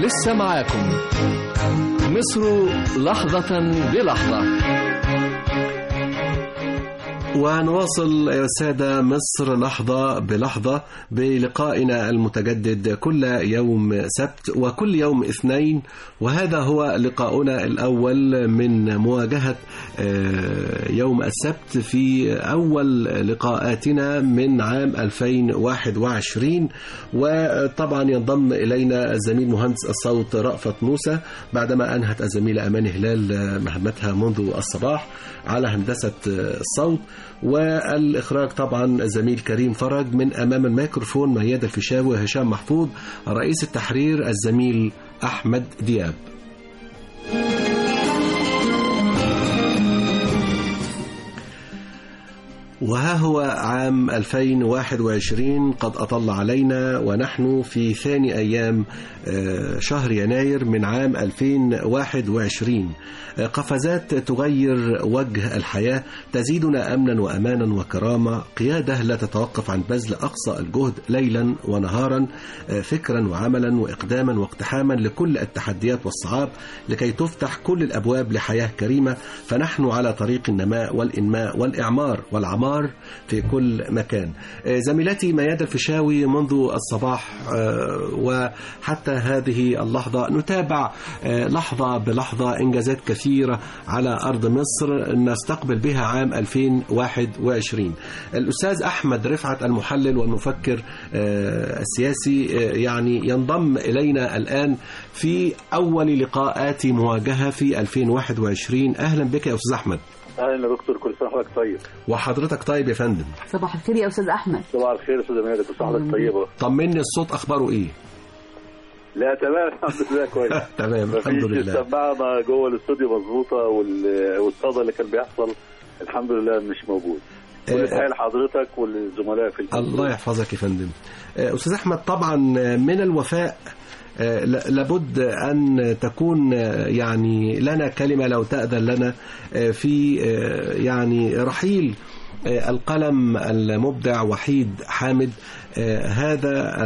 ولسه معاكم مصر لحظة بلحظة ونواصل يا السادة مصر لحظة بلحظة بلقائنا المتجدد كل يوم سبت وكل يوم اثنين وهذا هو لقاؤنا الأول من مواجهة يوم السبت في أول لقاءاتنا من عام 2021 وطبعا ينضم إلينا الزميل مهندس الصوت رأفت موسى بعدما أنهت الزميلة أمان هلال مهمتها منذ الصباح على هندسة الصوت والإخراج طبعا الزميل كريم فرج من أمام الميكروفون ميادة الفيشاوي وهشام محفوظ رئيس التحرير الزميل أحمد دياب وها هو عام 2021 قد أطل علينا ونحن في ثاني أيام شهر يناير من عام 2021 قفزات تغير وجه الحياة تزيدنا أمنا وأمانا وكرامة قيادة لا تتوقف عن بذل أقصى الجهد ليلا ونهارا فكرا وعملا وإقداما واقتحاما لكل التحديات والصعاب لكي تفتح كل الأبواب لحياة كريمة فنحن على طريق النماء والإنماء والإعمار والعمار في كل مكان زميلتي ميادة الفيشاوي منذ الصباح وحتى هذه اللحظة نتابع لحظة بلحظة إنجازات كثيرة على أرض مصر نستقبل بها عام 2021 الأستاذ أحمد رفعت المحلل والمفكر السياسي يعني ينضم إلينا الآن في أول لقاءات مواجهة في 2021 أهلا بك يا أستاذ أحمد اهلا يا دكتور كل سنه وحضرتك طيب وحضرتك طيب يا فندم صباح الخير يا استاذ احمد صباح الخير يا استاذ مالك كل سنه وحضرتك طيبه طمني الصوت اخباره ايه لا تمام الحمد لله كويس تمام الحمد لله السماعه جوه الاستوديو مظبوطه والصدى اللي كان بيحصل الحمد لله مش موجود كل تحيه لحضرتك والزملاء في الفندق. الله يحفظك يا فندم استاذ احمد طبعا من الوفاء لابد أن تكون يعني لنا كلمة لو تأذن لنا في يعني رحيل القلم المبدع وحيد حامد هذا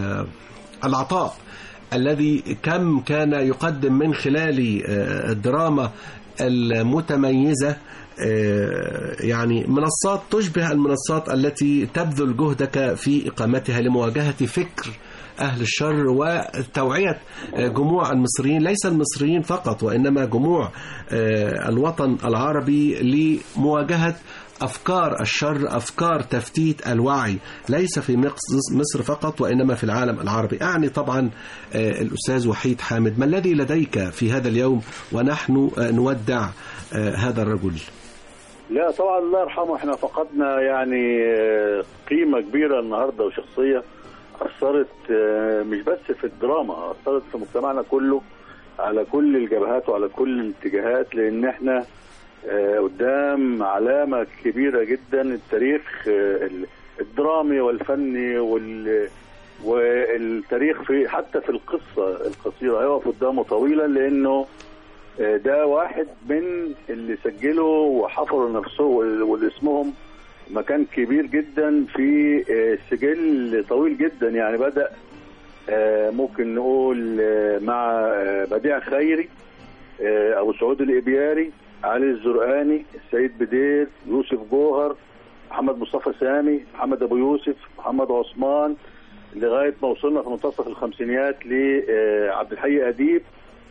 العطاء الذي كم كان يقدم من خلال الدراما المتميزة يعني منصات تشبه المنصات التي تبذل جهدك في إقامتها لمواجهة فكر أهل الشر وتوعية جموع المصريين ليس المصريين فقط وإنما جموع الوطن العربي لمواجهة أفكار الشر أفكار تفتيت الوعي ليس في مصر فقط وإنما في العالم العربي أعني طبعا الأستاذ وحيد حامد ما الذي لديك في هذا اليوم ونحن نودع هذا الرجل لا طبعا الله يرحمه احنا فقدنا يعني قيمة كبيرة النهاردة وشخصية أثرت مش بس في الدراما أثرت في مجتمعنا كله على كل الجبهات وعلى كل الاتجاهات لأن احنا قدام علامة كبيرة جدا التاريخ الدرامي والفني وال والتاريخ في حتى في القصة القصيرة هيقف قدامه طويلا لأنه ده واحد من اللي سجلوا وحفروا نفسه والاسمهم مكان كبير جدا في سجل طويل جدا يعني بدأ ممكن نقول مع بديع خيري أبو سعود الإبياري علي الزرقاني السيد بدير يوسف جوهر محمد مصطفى سامي محمد أبو يوسف محمد عثمان لغاية ما وصلنا في منتصف الخمسينيات لعبد الحي أديب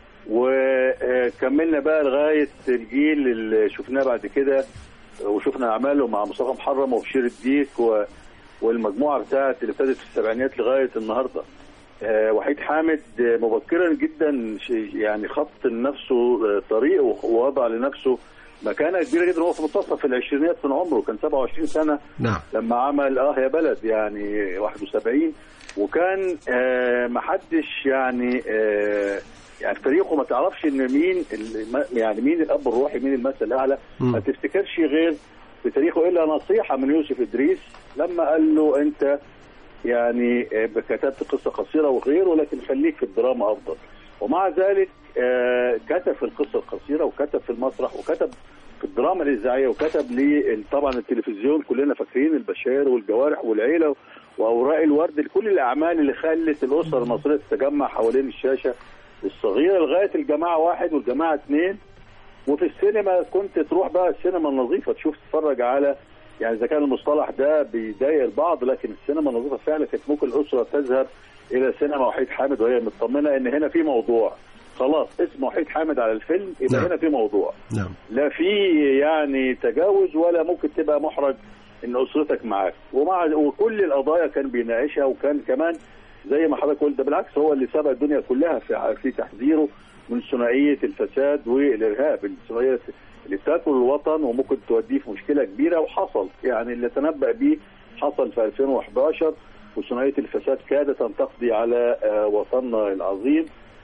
وكملنا بقى لغاية الجيل اللي شفناه بعد كده وشفنا أعماله مع مصطفى محرم وبشير الديك و... والمجموعة بتاعت اللي ابتدت في السبعينات لغاية النهاردة أه وحيد حامد مبكرا جدا يعني خط لنفسه طريق ووضع لنفسه مكانة كبيرة جدا هو في منتصف العشرينات من عمره كان 27 سنة نعم. لما عمل اه يا بلد يعني 71 وكان آه محدش يعني آه يعني في تاريخه ما تعرفش ان مين يعني مين الاب الروحي مين المثل الاعلى ما تفتكرش غير في تاريخه الا نصيحه من يوسف ادريس لما قال له انت يعني كتبت قصه قصيره وغيره ولكن خليك في الدراما افضل ومع ذلك كتب في القصه القصيره وكتب في المسرح وكتب في الدراما الاذاعيه وكتب لي طبعا التلفزيون كلنا فاكرين البشائر والجوارح والعيله واوراق الورد لكل الاعمال اللي خلت الاسره المصريه تتجمع حوالين الشاشه الصغيره لغايه الجماعه واحد والجماعه اثنين وفي السينما كنت تروح بقى السينما النظيفه تشوف تتفرج على يعني اذا كان المصطلح ده بيضايق البعض لكن السينما النظيفه فعلا كانت ممكن الاسره تذهب الى سينما وحيد حامد وهي مطمنه ان هنا في موضوع خلاص اسم وحيد حامد على الفيلم يبقى نعم. هنا في موضوع نعم لا في يعني تجاوز ولا ممكن تبقى محرج ان اسرتك معاك ومع وكل القضايا كان بيناقشها وكان كمان زي ما حضرتك قلت ده بالعكس هو اللي سبق الدنيا كلها في في تحذيره من ثنائيه الفساد والارهاب الثنائيه اللي بتاكل الوطن وممكن توديه في مشكله كبيره وحصل يعني اللي تنبأ بيه حصل في 2011 وثنائيه الفساد كادت ان تقضي على آه، وطننا العظيم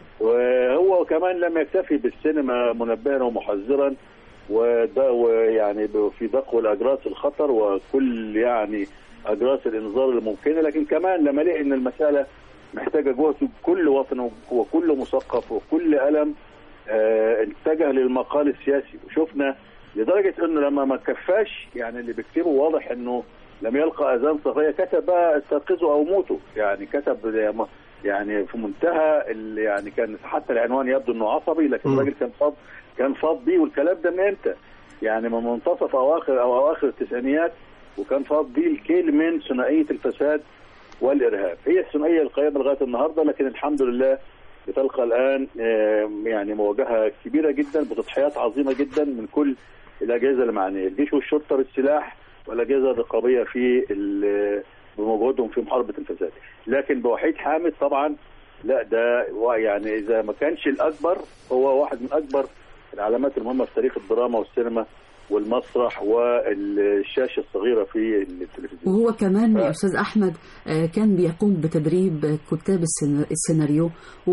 وهو كمان لم يكتفي بالسينما منبها ومحذرا وده ويعني في دق الاجراس الخطر وكل يعني اجراس الانذار الممكنه لكن كمان لما لقي ان المساله محتاجه جهد كل وطن وكل مثقف وكل قلم آه، اتجه للمقال السياسي وشفنا لدرجه انه لما ما كفاش يعني اللي بيكتبه واضح انه لم يلقى اذان صغيره كتب بقى استيقظوا او موتوا يعني كتب يعني في منتهى ال- يعني كان حتى العنوان يبدو انه عصبي لكن مم. الراجل كان فاض كان فاض بيه والكلام ده من امتى؟ يعني من منتصف اواخر او اواخر التسعينيات وكان فاض بيه الكيل من ثنائيه الفساد والارهاب هي الثنائيه القائمه لغايه النهارده لكن الحمد لله بتلقى الان آه، يعني مواجهه كبيره جدا بتضحيات عظيمه جدا من كل الاجهزه المعنيه الجيش والشرطه بالسلاح والاجهزه الرقابيه في ال- بمجهودهم في محاربه الفساد لكن بوحيد حامد طبعا لا ده و- يعني اذا ما كانش الاكبر هو واحد من اكبر العلامات المهمه في تاريخ الدراما والسينما والمسرح والشاشه الصغيره في التلفزيون وهو كمان آه. يا أستاذ أحمد آه، كان بيقوم بتدريب كتاب السينا- السيناريو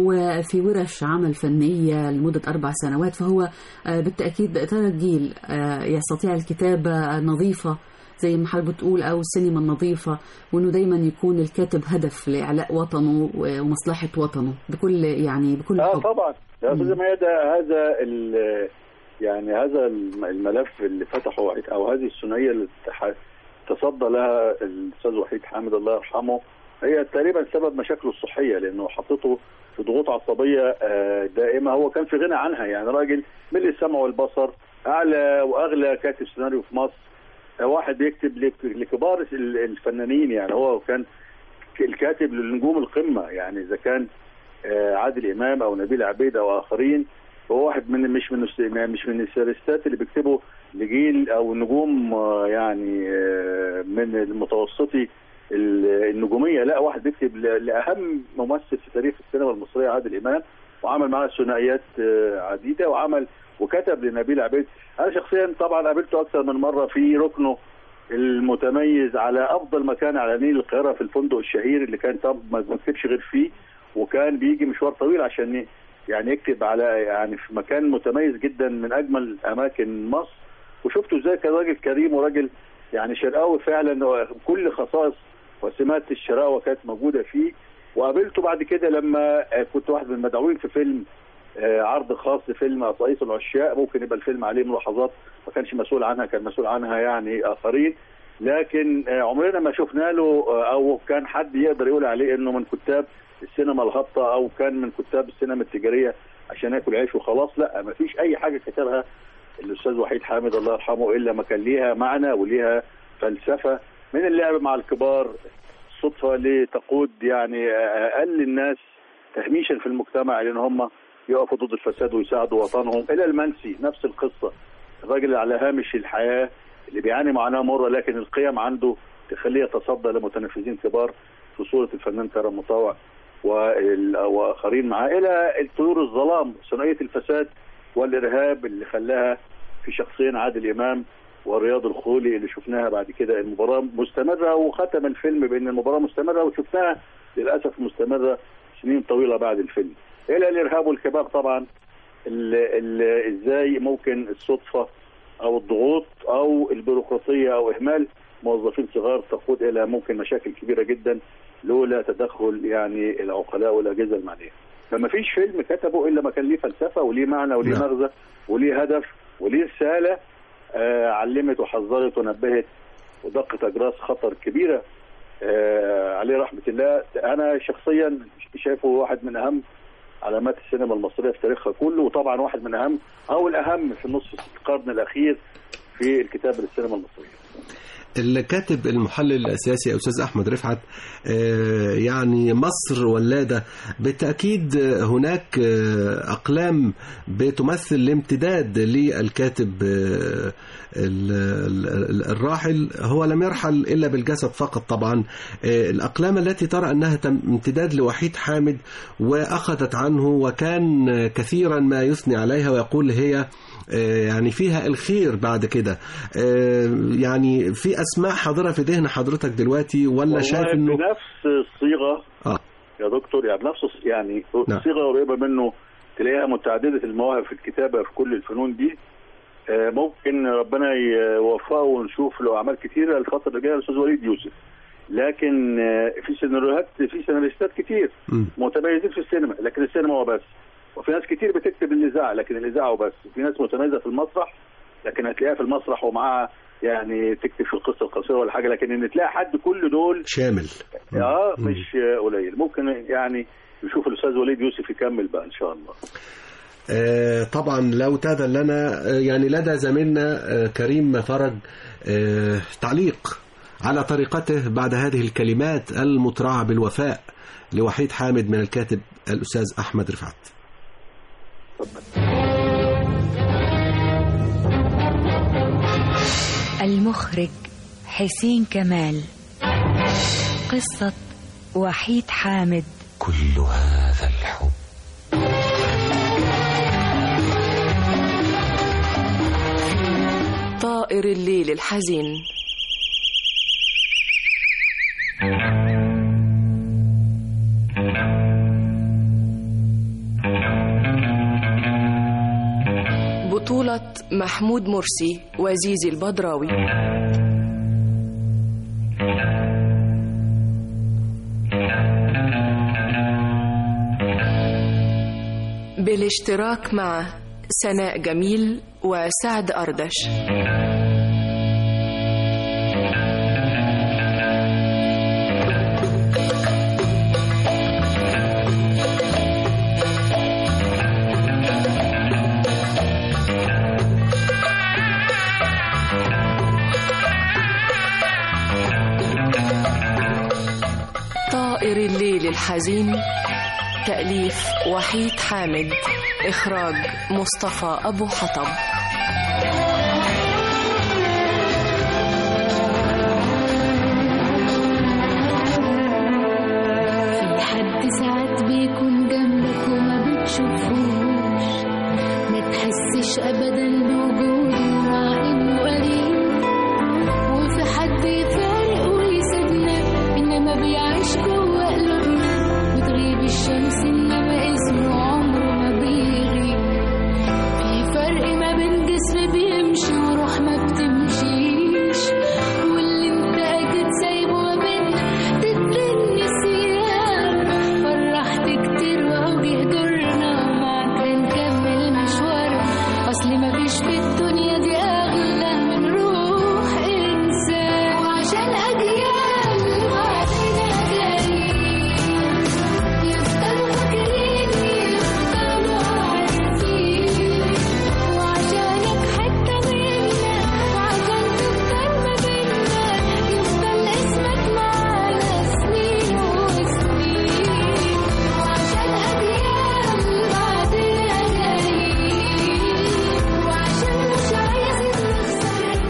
وفي ورش عمل فنية لمدة أربع سنوات فهو آه، بالتأكيد ترك جيل آه، يستطيع الكتابة نظيفة زي ما حضرتك بتقول أو السينما النظيفة وإنه دايما يكون الكاتب هدف لإعلاء وطنه ومصلحة وطنه بكل يعني بكل اه حب طبعا يا مم. استاذ ميادة هذا ال- يعني هذا الم- الملف اللي فتحه وحيد او هذه الثنائيه اللي تح- تصدى لها الاستاذ وحيد حامد الله يرحمه هي تقريبا سبب مشاكله الصحيه لانه حطته في ضغوط عصبيه آه، دائمه هو كان في غنى عنها يعني راجل ملء السمع والبصر اعلى واغلى كاتب سيناريو في مصر آه، واحد بيكتب لك- لكبار ال- الفنانين يعني هو كان الكاتب للنجوم القمه يعني اذا كان آه، عادل امام او نبيل عبيد او اخرين هو واحد من مش من الس- مش من السيرستات اللي بيكتبوا لجيل او نجوم آه، يعني آه، من المتوسطي ال- النجوميه لا واحد بيكتب ل- لاهم ممثل في تاريخ السينما المصريه عادل امام وعمل معاه ثنائيات آه، عديده وعمل وكتب لنبيل عبيد انا شخصيا طبعا قابلته اكثر من مره في ركنه المتميز على افضل مكان على نيل القاهره في الفندق الشهير اللي كان طب ما بيكتبش غير فيه وكان بيجي مشوار طويل عشان ي- يعني يكتب على يعني في مكان متميز جدا من اجمل اماكن مصر وشفته ازاي كان راجل كريم وراجل يعني شرقاوي فعلا هو كل خصائص وسمات الشراوه كانت موجوده فيه وقابلته بعد كده لما آه، كنت واحد من المدعوين في فيلم آه، عرض خاص فيلم قصايص العشاق ممكن يبقى الفيلم عليه ملاحظات ما كانش مسؤول عنها كان مسؤول عنها يعني اخرين لكن آه، عمرنا ما شفنا له آه، او كان حد يقدر يقول عليه انه من كتاب السينما الهابطه او كان من كتاب السينما التجاريه عشان ياكل عيش وخلاص لا ما فيش اي حاجه كتبها الاستاذ وحيد حامد الله يرحمه الا ما كان ليها معنى وليها فلسفه من اللعب مع الكبار صدفه لتقود يعني اقل الناس تهميشا في المجتمع لان هم يقفوا ضد الفساد ويساعدوا وطنهم الى المنسي نفس القصه الراجل اللي على هامش الحياه اللي بيعاني معاناه مره لكن القيم عنده تخليه يتصدى لمتنفذين كبار في صوره الفنان كرم مطاوع وال- واخرين معاه الى طيور الظلام ثنائيه الفساد والارهاب اللي خلاها في شخصين عادل امام ورياض الخولي اللي شفناها بعد كده المباراه مستمره وختم الفيلم بان المباراه مستمره وشفناها للاسف مستمره سنين طويله بعد الفيلم الى الارهاب والكباب طبعا ال- ال- ازاي ممكن الصدفه او الضغوط او البيروقراطيه او اهمال موظفين صغار تقود الى ممكن مشاكل كبيره جدا لولا تدخل يعني العقلاء والاجهزه المعنيه. فما فيش فيلم كتبه الا ما كان ليه فلسفه وليه معنى وليه نعم. مغزى وليه هدف وليه رساله آه، علمت وحذرت ونبهت ودقت اجراس خطر كبيره آه، عليه رحمه الله انا شخصيا شايفه واحد من اهم علامات السينما المصريه في تاريخها كله وطبعا واحد من اهم او الاهم في نصف القرن الاخير في الكتابه للسينما المصريه الكاتب المحلل السياسي أستاذ أحمد رفعت آه، يعني مصر ولادة بالتأكيد هناك آه، أقلام بتمثل الامتداد للكاتب آه، ال- ال- الراحل هو لم يرحل إلا بالجسد فقط طبعا آه، الأقلام التي ترى أنها تم- امتداد لوحيد حامد وأخذت عنه وكان كثيرا ما يثني عليها ويقول هي آه، يعني فيها الخير بعد كده آه، يعني في اسماء حاضره في ذهن حضرتك دلوقتي ولا والله شايف انه بنفس الصيغه اه يا دكتور يعني بنفس الص- يعني نعم. صيغه قريبه منه تلاقيها متعدده المواهب في الكتابه في كل الفنون دي آه، ممكن ربنا يوفقه ونشوف له اعمال كتيره الفتره اللي جايه الاستاذ وليد يوسف لكن آه، في سيناريوهات في سيناريستات كتير مم. متميزين في السينما لكن السينما وبس وفي ناس كتير بتكتب الاذاعه لكن الاذاعه وبس وفي ناس متميزه في المسرح لكن هتلاقيها في المسرح ومعاها يعني تكتب في القصه القصيره ولا حاجه لكن ان تلاقي حد كل دول شامل اه مم. مش قليل ممكن يعني نشوف الاستاذ وليد يوسف يكمل بقى ان شاء الله آه، طبعا لو تاذن لنا آه، يعني لدى زميلنا آه، كريم فرج آه، تعليق على طريقته بعد هذه الكلمات المترعة بالوفاء لوحيد حامد من الكاتب الأستاذ أحمد رفعت المخرج حسين كمال قصة وحيد حامد كل هذا الحب طائر الليل الحزين بطولة محمود مرسي وزيزي البدراوي بالاشتراك مع سناء جميل وسعد أردش طائر الليل الحزين تأليف وحيد حامد إخراج مصطفى أبو حطب في حد ساعات بيكون جنبك وما بتشوفوش ما تحسش ابدا بوجوده مع انه قريب وفي حد يفارق ويسيبنا انما بيعيش جوه قلوبنا بتغيب الشمس انما اسمه عمره ما بيغيب في فرق ما بين جسم بيمشي وروح ما بتمشيش واللي انت اكيد سايبه ما بينا تترن نسيان فرحت كتير واهو جه دورنا ومعاك هنكمل مشوارنا اصل ما فيش في الدنيا دي اغلى من روح انسان وعشان اجيال بعدنا جايين يفضلوا فاكرين يفضلوا عارفين وعشانك حتة منا وعشان تفضل ما بينا يفضل اسمك معانا سنين وسنين وعشان أجيال بعدنا جايين وعشان مش عايزين نخسر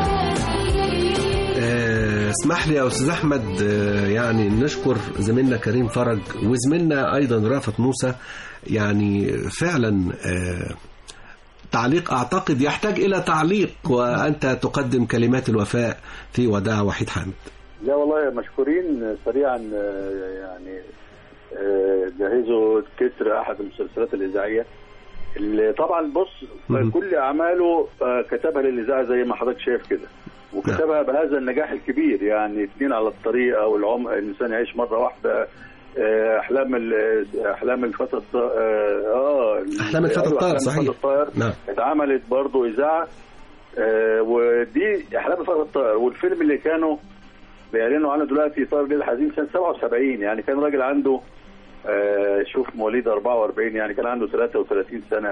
الجايين آه، اسمح لي يا استاذ احمد آه، يعني نشكر زميلنا كريم فرج وزميلنا ايضا رافت موسى يعني فعلا آه، تعليق اعتقد يحتاج الى تعليق وانت تقدم كلمات الوفاء في وداع وحيد حامد لا والله مشكورين سريعا آه، يعني آه، جهزوا تتر احد المسلسلات الاذاعيه اللي طبعا بص مم. كل اعماله آه، كتبها للاذاعه زي ما حضرتك شايف كده وكتبها بهذا النجاح الكبير يعني اثنين على الطريق او العمر الانسان يعيش مره واحده آه، احلام ال- احلام الفتى الط- اه آه، أحلام الفتى أيوة، الطائر، أحلام صحيح. الفتى الطائر نعم اتعملت برضه اذاعه آه ودي احلام فخر الطائر والفيلم اللي كانوا بيعلنوا عنه دلوقتي طائر الليل الحزين سنه 77 يعني كان راجل عنده آه شوف مواليد 44 يعني كان عنده 33 سنه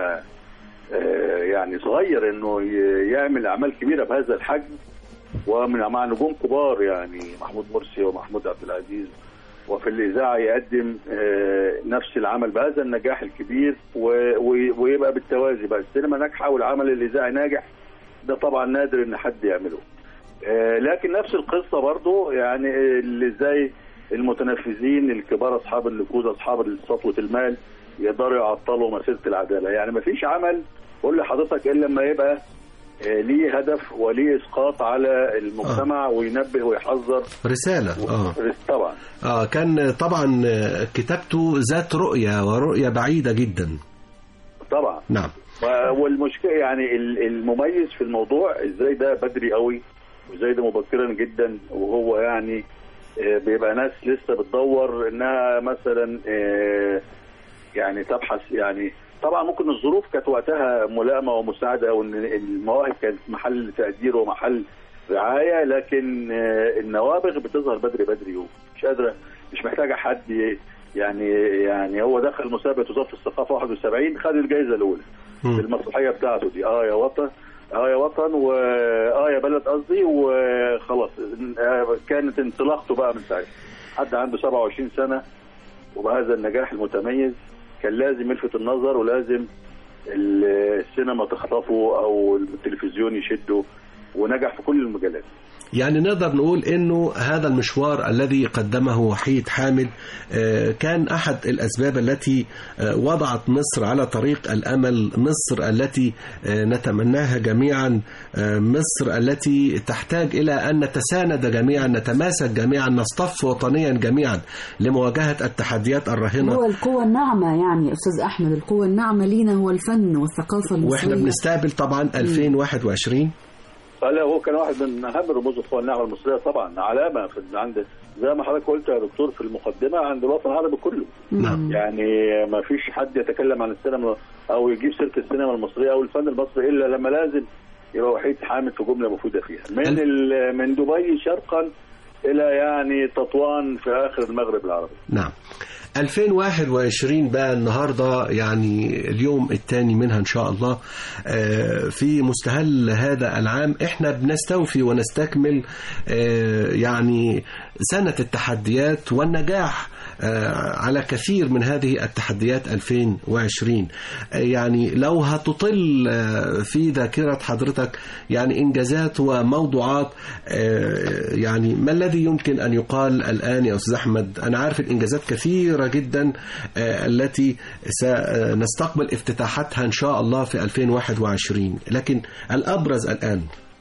آه يعني صغير انه ي- يعمل اعمال كبيره بهذا الحجم ومن مع نجوم كبار يعني محمود مرسي ومحمود عبد العزيز وفي الاذاعه يقدم آه، نفس العمل بهذا النجاح الكبير و- و- ويبقى بالتوازي بقى السينما ناجحه والعمل الاذاعي ناجح ده طبعا نادر ان حد يعمله آه، لكن نفس القصه برضو يعني اللي زي المتنفذين الكبار اصحاب النفوذ اصحاب سطوه المال يقدروا يعطلوا مسيره العداله يعني ما فيش عمل بقول لحضرتك الا لما يبقى آه، ليه هدف وليه اسقاط على المجتمع وينبه ويحذر رسالة اه طبعا اه كان طبعا آه، كتابته ذات رؤية ورؤية بعيدة جدا طبعا نعم و- والمشكله يعني ال- المميز في الموضوع ازاي ده بدري قوي وازاي ده مبكرا جدا وهو يعني آه، بيبقى ناس لسه بتدور انها مثلا آه، يعني تبحث يعني طبعا ممكن الظروف كانت وقتها ملائمه ومساعده وان المواهب كانت محل تقدير ومحل رعايه لكن آه، النوابغ بتظهر بدري بدري ومش قادره مش محتاجه حد ي- يعني يعني هو دخل مسابقه وزاره الثقافه 71 خد الجائزه الاولى مم. المسرحيه بتاعته دي اه يا وطن اه يا وطن و اه يا بلد قصدي وخلاص آه، كانت انطلاقته بقى من ساعتها حد عنده 27 سنه وبهذا النجاح المتميز كان لازم يلفت النظر ولازم ال- السينما تخطفه او التلفزيون يشده ونجح في كل المجالات يعني نقدر نقول انه هذا المشوار الذي قدمه وحيد حامد آه، كان احد الاسباب التي آه، وضعت مصر على طريق الامل مصر التي آه، نتمناها جميعا آه، مصر التي تحتاج الى ان نتساند جميعا نتماسك جميعا نصطف وطنيا جميعا لمواجهه التحديات الراهنه هو القوة الناعمة يعني أستاذ أحمد القوة الناعمة لينا هو الفن والثقافة واحنا المصرية بنستقبل طبعا 2021 لا هو كان واحد من اهم رموز القوى الناعمه المصريه طبعا علامه في عند زي ما حضرتك قلت يا دكتور في المقدمه عند الوطن العربي كله نعم يعني ما فيش حد يتكلم عن السينما او يجيب سيره السينما المصريه او الفن المصري الا لما لازم يبقى وحيد حامد في جمله مفيده فيها من ألف. ال- من دبي شرقا الى يعني تطوان في اخر المغرب العربي نعم 2021 بقى النهارده يعني اليوم الثاني منها ان شاء الله آه، في مستهل هذا العام احنا بنستوفي ونستكمل آه، يعني سنة التحديات والنجاح آه، على كثير من هذه التحديات 2020 آه، يعني لو هتطل آه، في ذاكرة حضرتك يعني إنجازات وموضوعات آه، يعني ما الذي يمكن أن يقال الآن يا أستاذ أحمد أنا عارف الإنجازات كثيرة جدا آه، التي سنستقبل افتتاحاتها إن شاء الله في 2021 لكن الأبرز الآن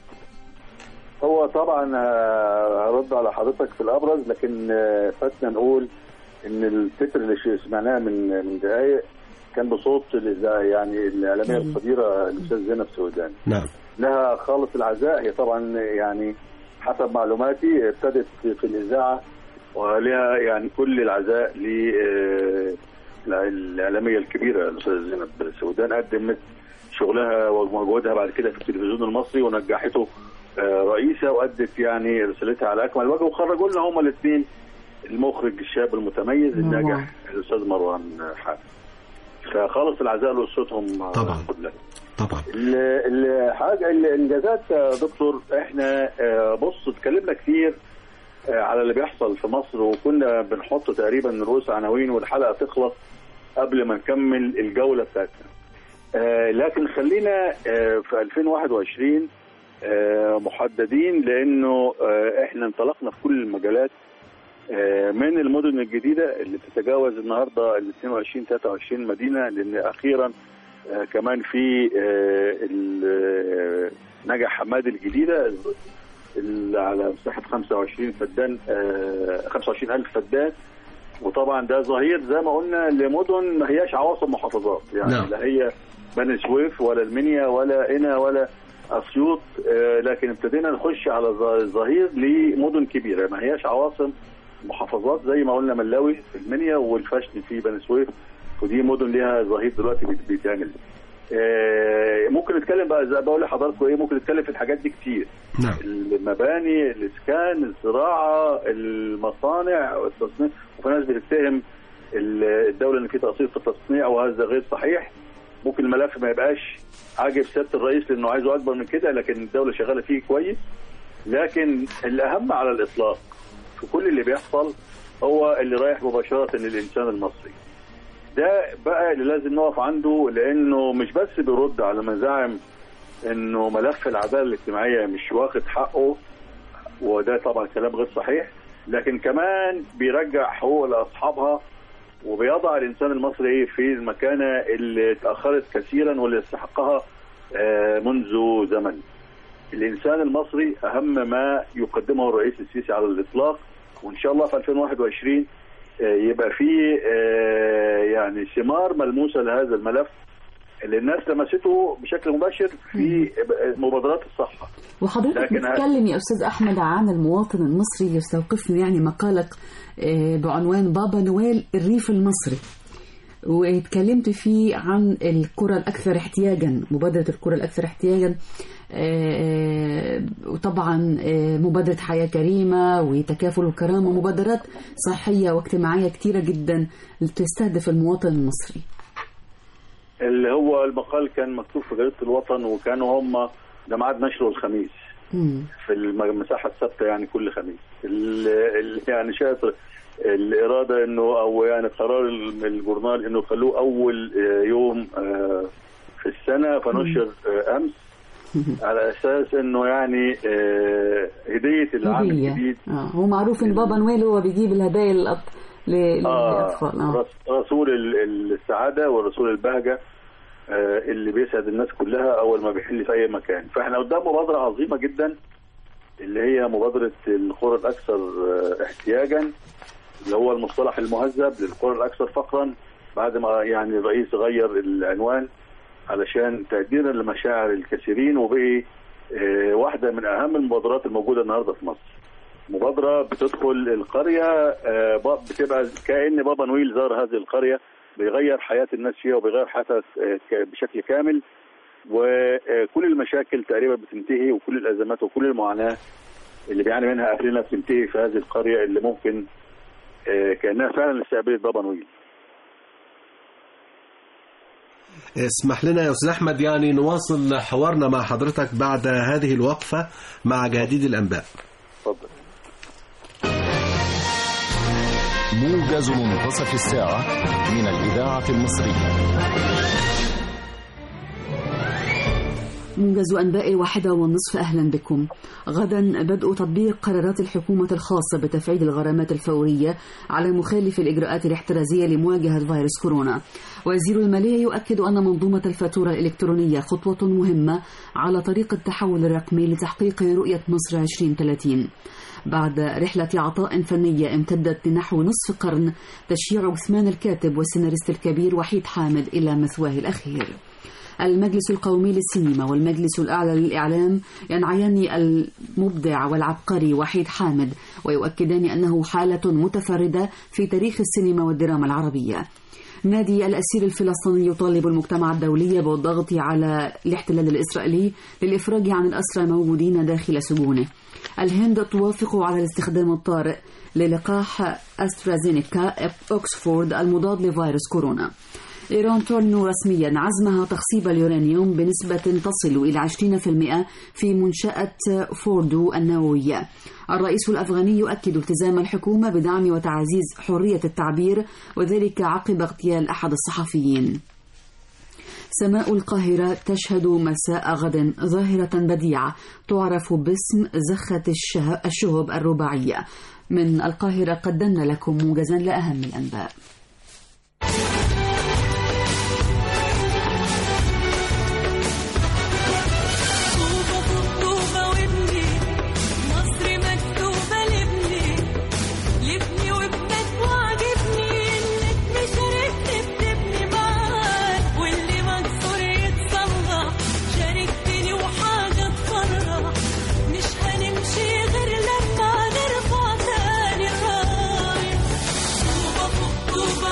هو طبعا آه، هرد على حضرتك في الابرز لكن آه، فاتنا نقول ان التتر اللي ش- سمعناه من من دقائق كان بصوت الإذاعة يعني الاعلاميه القديره الاستاذ زينب سوداني نعم لها خالص العزاء هي طبعا يعني حسب معلوماتي ابتدت في الاذاعه ولها يعني كل العزاء ل آه، الاعلاميه الكبيره الاستاذه زينب سودان قدمت شغلها ومجهودها بعد كده في التلفزيون المصري ونجحته آه، رئيسه وادت يعني رسالتها على اكمل وجه وخرجوا لنا هما الاثنين المخرج الشاب المتميز الناجح الاستاذ مروان حامد فخالص العزاء لاسرتهم آه، طبعا. كلها طبعا ال- الحاجه الانجازات يا دكتور احنا آه، بص اتكلمنا كتير آه، على اللي بيحصل في مصر وكنا بنحط تقريبا رؤوس عناوين والحلقه تخلص قبل ما نكمل الجوله بتاعتنا آه، لكن خلينا آه، في 2021 آه، محددين لانه آه، احنا انطلقنا في كل المجالات آه، من المدن الجديده اللي تتجاوز النهارده ال 22 23 مدينه لان اخيرا آه، كمان في آه، ال- آه، نجح حماد الجديده ال- على مساحه 25 فدان آه، 25 الف فدان وطبعا ده ظهير زي ما قلنا لمدن ما هياش عواصم محافظات يعني نعم. لا هي بني سويف ولا المنيا ولا قنا ولا اسيوط آه، لكن ابتدينا نخش على ظ- ظهير لمدن كبيره ما هياش عواصم محافظات زي ما قلنا ملاوي في المنيا والفشن في بني سويف ودي مدن ليها ظهير دلوقتي بيت- بيتعمل آه، ممكن نتكلم بقى زي بقول لحضراتكم ايه ممكن نتكلم في الحاجات دي كتير نعم المباني الاسكان الزراعه المصانع التصنيع وفي ناس بتتهم ال- الدوله ان في تقصير في التصنيع وهذا غير صحيح ممكن الملف ما يبقاش عاجب سياده الرئيس لانه عايزه اكبر من كده لكن الدوله شغاله فيه كويس لكن الاهم على الاطلاق في كل اللي بيحصل هو اللي رايح مباشره للانسان المصري ده بقى اللي لازم نقف عنده لانه مش بس بيرد على مزاعم انه ملف العداله الاجتماعيه مش واخد حقه وده طبعا كلام غير صحيح لكن كمان بيرجع حقوق لاصحابها وبيضع الانسان المصري في المكانه اللي اتاخرت كثيرا واللي يستحقها آه، منذ زمن. الانسان المصري اهم ما يقدمه الرئيس السيسي على الاطلاق وان شاء الله في 2021 آه، يبقى فيه آه، يعني ثمار ملموسه لهذا الملف اللي الناس لمسته بشكل مباشر في مبادرات الصحه. وحضرتك لكن- بتتكلم يا أستاذ أحمد عن المواطن المصري يستوقفني يعني مقالك آه، بعنوان بابا نويل الريف المصري واتكلمت فيه عن القرى الأكثر احتياجا مبادرة القرى الأكثر احتياجا آه، وطبعا آه، مبادرة حياة كريمة وتكافل الكرامة مبادرات صحية واجتماعية كتيرة جدا تستهدف المواطن المصري اللي هو المقال كان مكتوب في جريده الوطن وكانوا هم ده ميعاد نشره الخميس مم. في الم- المساحه الثابته يعني كل خميس ال- ال- يعني شايف الاراده انه او يعني قرار ال- الجورنال انه خلوه اول آه، يوم آه، في السنه فنشر آه، امس على اساس انه يعني آه، هديه العام هدية الجديد آه. هو معروف ان بابا نويل هو بيجيب الهدايا للأط... ل- آه للأطفال آه. رس- رسول ال- السعاده ورسول البهجه آه، اللي بيسعد الناس كلها اول ما بيحل في اي مكان فاحنا قدام مبادره عظيمه جدا اللي هي مبادره القرى الاكثر آه، احتياجا اللي هو المصطلح المهذب للقرى الاكثر فقرا بعد ما يعني الرئيس غير العنوان علشان تقديرا لمشاعر الكثيرين وبقي آه، واحده من اهم المبادرات الموجوده النهارده في مصر مبادره بتدخل القريه آه، ب- بتبقى كان بابا نويل زار هذه القريه بيغير حياه الناس فيها وبيغير حياتها آه، ك- بشكل كامل وكل المشاكل تقريبا بتنتهي وكل الازمات وكل المعاناه اللي بيعاني منها اهلنا بتنتهي في هذه القريه اللي ممكن آه، كانها فعلا استقبلت بابا نويل اسمح لنا يا أستاذ أحمد يعني نواصل حوارنا مع حضرتك بعد هذه الوقفة مع جديد الأنباء اتفضل موجز منتصف الساعة من الإذاعة المصرية موجز أنباء الواحدة والنصف أهلا بكم غدا بدء تطبيق قرارات الحكومة الخاصة بتفعيل الغرامات الفورية على مخالف الإجراءات الاحترازية لمواجهة فيروس كورونا وزير المالية يؤكد أن منظومة الفاتورة الإلكترونية خطوة مهمة على طريق التحول الرقمي لتحقيق رؤية مصر 2030 بعد رحلة عطاء فنية امتدت لنحو نصف قرن تشييع جثمان الكاتب والسيناريست الكبير وحيد حامد إلى مثواه الأخير المجلس القومي للسينما والمجلس الأعلى للإعلام ينعيان المبدع والعبقري وحيد حامد ويؤكدان أنه حالة متفردة في تاريخ السينما والدراما العربية نادي الأسير الفلسطيني يطالب المجتمع الدولي بالضغط على الاحتلال الإسرائيلي للإفراج عن الأسرى الموجودين داخل سجونه الهند توافق على الاستخدام الطارئ للقاح أسترازينيكا أكسفورد المضاد لفيروس كورونا إيران تعلن رسميا عزمها تخصيب اليورانيوم بنسبة تصل إلى 20% في منشأة فوردو النووية الرئيس الأفغاني يؤكد التزام الحكومة بدعم وتعزيز حرية التعبير وذلك عقب اغتيال أحد الصحفيين سماء القاهرة تشهد مساء غد ظاهرة بديعة تعرف باسم زخة الشه- الشهب الرباعية من القاهرة قدمنا لكم موجزا لأهم الأنباء مكتوبة وابني مصر مكتوبة لابني لابني وابنك وعجبني انك مشاركني بتبني معاك واللي مكسور يتصلح شاركتني وحاجة تفرح مش هنمشي غير لما نرفع تاني الراية طوبة فوق طوبة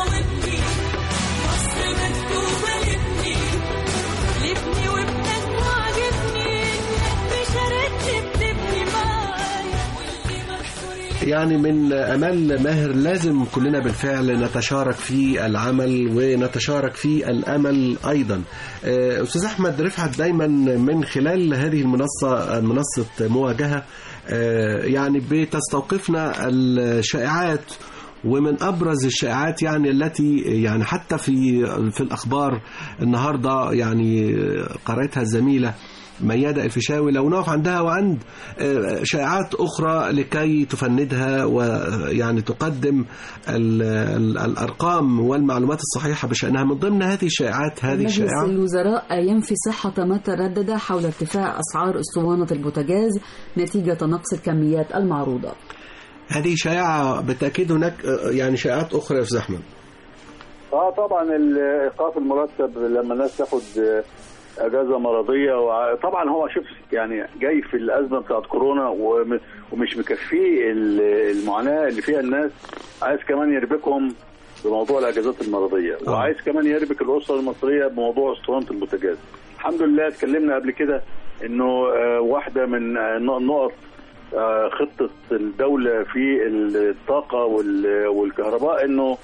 يعني من امال ماهر لازم كلنا بالفعل نتشارك في العمل ونتشارك في الامل ايضا آه، استاذ احمد رفعت دايما من خلال هذه المنصه منصه مواجهه آه، يعني بتستوقفنا الشائعات ومن ابرز الشائعات يعني التي يعني حتى في في الاخبار النهارده يعني قرأتها الزميله ميادة الفيشاوي لو نقف عندها وعند آه، شائعات أخرى لكي تفندها ويعني تقدم ال- ال- الأرقام والمعلومات الصحيحة بشأنها من ضمن هذه الشائعات هذه مجلس الشائعة الوزراء ينفي صحة ما تردد حول ارتفاع أسعار أسطوانة البوتاجاز نتيجة نقص الكميات المعروضة هذه شائعة بالتأكيد هناك آه، يعني شائعات أخرى يا أستاذ أحمد اه طبعا الايقاف المرتب لما الناس تاخد آه، اجازه مرضيه وع- طبعا هو شوف يعني جاي في الازمه بتاعت كورونا وم- ومش مكفيه ال- المعاناه اللي فيها الناس عايز كمان يربكهم بموضوع الاجازات المرضيه آه. وعايز كمان يربك الاسره المصريه بموضوع اسطوانه البوتاجاز الحمد لله اتكلمنا قبل كده انه آه، واحده من آه، نقط آه، خطه الدوله في الطاقه وال- والكهرباء انه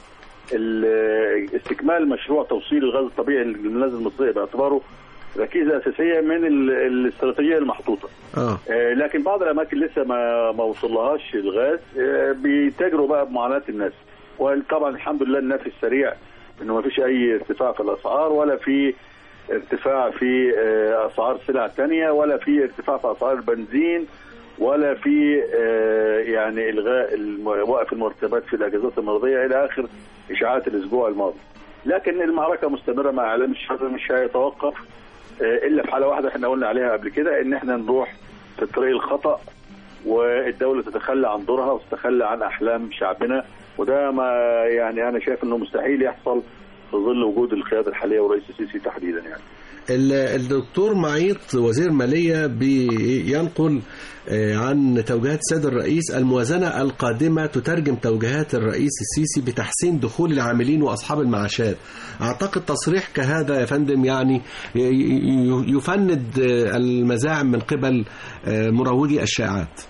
ال- استكمال مشروع توصيل الغاز الطبيعي للبلاد المصريه باعتباره ركيزه اساسيه من ال- الاستراتيجيه المحطوطه. آه آه، لكن بعض الاماكن لسه ما ما وصلهاش الغاز آه، بيتاجروا بقى بمعاناه الناس. وطبعا الحمد لله النفي السريع انه ما فيش اي ارتفاع في الاسعار ولا في ارتفاع في آه، اسعار سلع تانية ولا في ارتفاع في اسعار البنزين ولا في آه، يعني الغاء الم- وقف المرتبات في الاجازات المرضيه الى اخر اشاعات الاسبوع الماضي. لكن المعركه مستمره مع اعلام الشر مش هيتوقف آه، الا في حاله واحده احنا قلنا عليها قبل كده ان احنا نروح في الطريق الخطا والدوله تتخلى عن دورها وتتخلى عن احلام شعبنا وده ما يعني انا شايف انه مستحيل يحصل في ظل وجود القياده الحاليه والرئيس السيسي تحديدا يعني. ال- الدكتور معيط وزير مالية بينقل آه، عن توجيهات السيد الرئيس الموازنة القادمة تترجم توجيهات الرئيس السيسي بتحسين دخول العاملين وأصحاب المعاشات أعتقد تصريح كهذا يا فندم يعني ي- ي- يفند آه، المزاعم من قبل آه، مروجي الشائعات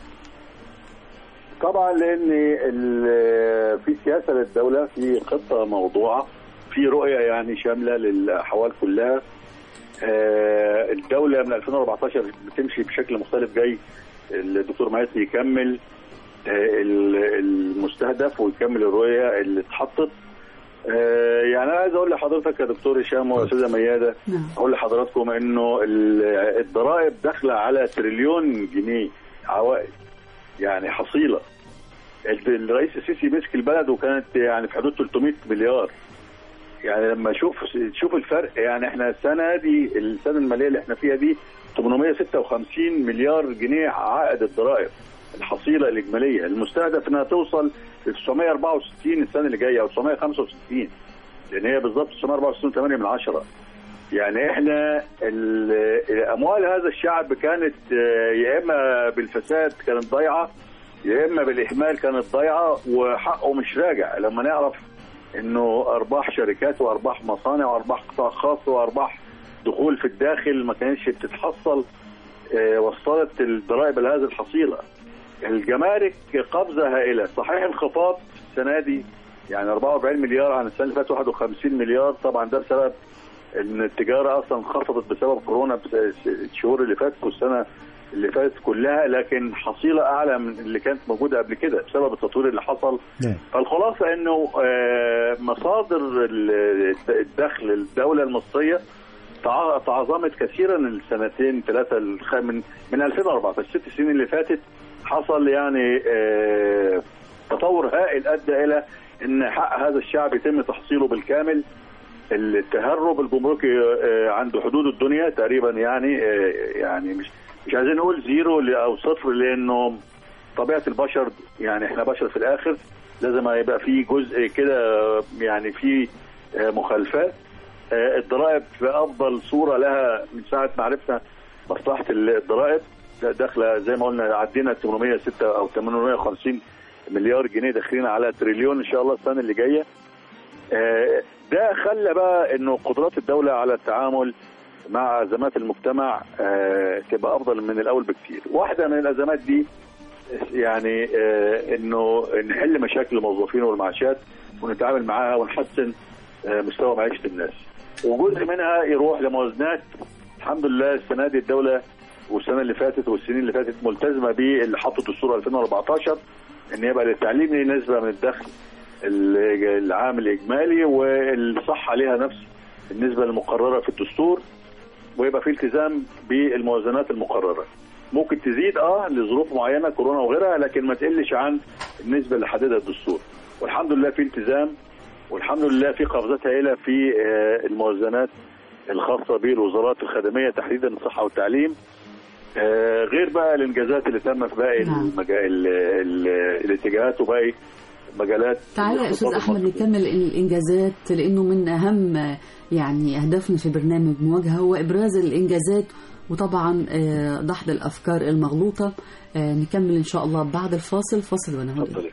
طبعا لان ال- في سياسه للدوله في خطه موضوعه في رؤيه يعني شامله للاحوال كلها آه، الدوله من 2014 بتمشي بشكل مختلف جاي الدكتور معيط يكمل آه، ال- المستهدف ويكمل الرؤيه اللي اتحطت آه، يعني انا عايز اقول لحضرتك يا دكتور هشام واستاذه مياده نعم اقول لحضراتكم انه ال- الضرائب داخله على تريليون جنيه عوائد يعني حصيله ال- الرئيس السيسي مسك البلد وكانت يعني في حدود 300 مليار يعني لما اشوف تشوف الفرق يعني احنا السنه دي السنه الماليه اللي احنا فيها دي 856 مليار جنيه عائد الضرائب الحصيله الاجماليه المستهدف انها توصل ل 964 السنه اللي جايه او 965 لان هي بالظبط 964 8 من 10 يعني احنا ال- اموال هذا الشعب كانت آه، يا اما بالفساد كانت ضايعه يا اما بالاهمال كانت ضايعه وحقه مش راجع لما نعرف انه ارباح شركات وارباح مصانع وارباح قطاع خاص وارباح دخول في الداخل ما كانتش بتتحصل آه، وصلت الضرائب لهذه الحصيله الجمارك قفزه هائله صحيح انخفاض السنه دي يعني 44 مليار عن السنه اللي فاتت 51 مليار طبعا ده بسبب ان التجاره اصلا انخفضت بسبب كورونا بس- الشهور اللي فاتت والسنه اللي فاتت كلها لكن حصيله اعلى من اللي كانت موجوده قبل كده بسبب التطوير اللي حصل نعم. فالخلاصه انه آه، مصادر ال- الدخل الدوله المصريه تع- تعظمت كثيرا السنتين ثلاثه الخ- من من 2014 ست سنين اللي فاتت حصل يعني آه، تطور هائل ادى الى ان حق هذا الشعب يتم تحصيله بالكامل التهرب الجمركي آه، عند حدود الدنيا تقريبا يعني آه، يعني مش مش عايزين نقول زيرو ل- او صفر لانه طبيعه البشر يعني احنا بشر في الاخر لازم يبقى في جزء كده يعني في آه، مخالفات آه، الضرائب في افضل صوره لها من ساعه ما عرفنا مصلحه الضرائب ده داخله زي ما قلنا عدينا 806 او 850 مليار جنيه داخلين على تريليون ان شاء الله السنه اللي جايه آه، ده خلى بقى انه قدرات الدوله على التعامل مع ازمات المجتمع آه، تبقى افضل من الاول بكثير واحده من الازمات دي يعني آه، انه نحل مشاكل الموظفين والمعاشات ونتعامل معاها ونحسن آه، مستوى معيشه الناس وجزء منها يروح لموازنات الحمد لله السنه دي الدوله والسنه اللي فاتت والسنين اللي فاتت ملتزمه باللي حطه الدستور 2014 ان يبقى للتعليم ليه نسبه من الدخل ال- العام الاجمالي والصحه ليها نفس النسبه المقرره في الدستور ويبقى في التزام بالموازنات المقرره ممكن تزيد اه لظروف معينه كورونا وغيرها لكن ما تقلش عن النسبه اللي حددها الدستور والحمد لله في التزام والحمد لله في قفزات هائله في آه، الموازنات الخاصه بالوزارات الخدميه تحديدا الصحه والتعليم آه، غير بقى الانجازات اللي تم في باقي نعم. المجا... ال... ال... الاتجاهات وباقي مجالات تعالى يا استاذ الاقتصاد احمد المصري. نكمل الانجازات لانه من اهم آه، يعني اهدافنا في برنامج مواجهه هو ابراز الانجازات وطبعا آه، دحض الافكار المغلوطه آه، نكمل ان شاء الله بعد الفاصل فاصل ونعود اتفضلي.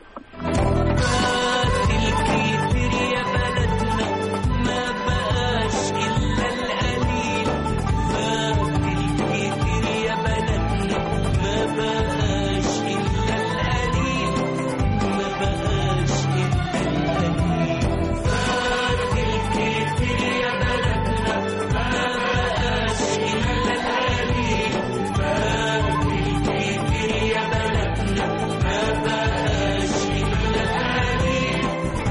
الكتير يا بلدنا ما بقاش إلا القليل فات الكتير يا بلدنا ما بقاش إلا القليل ما بقاش إلا القليل فات الكتير يا بلدنا ما بقاش إلا القليل فات الكتير يا بلدنا ما بقاش إلا القليل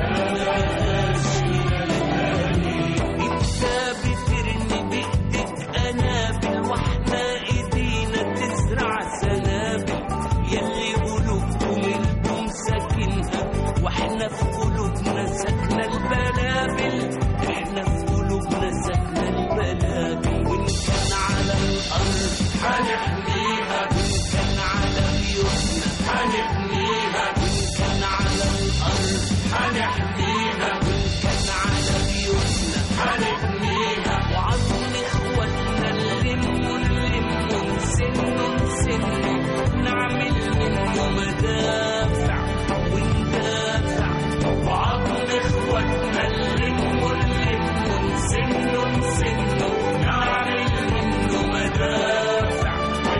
انت بترمي بايدك قنابل واحنا ايدينا تزرع سنابل يلي قلوبكم انتم ساكنها واحنا في قلوبنا ساكنه البلابل احنا في قلوبنا ساكنه البلابل وان كان على الارض هنحميها وان كان على بيوتنا هنبنيها وان كان على الارض هنحميها وان كان على بيوتنا هنبنيها وعظم اخواتنا نلموا نلموا نسنوا نسنوا نعمل منه مدافع وندافع وعظم اخواتنا نلموا نلموا نسنوا نسنوا نعمل منه مدافع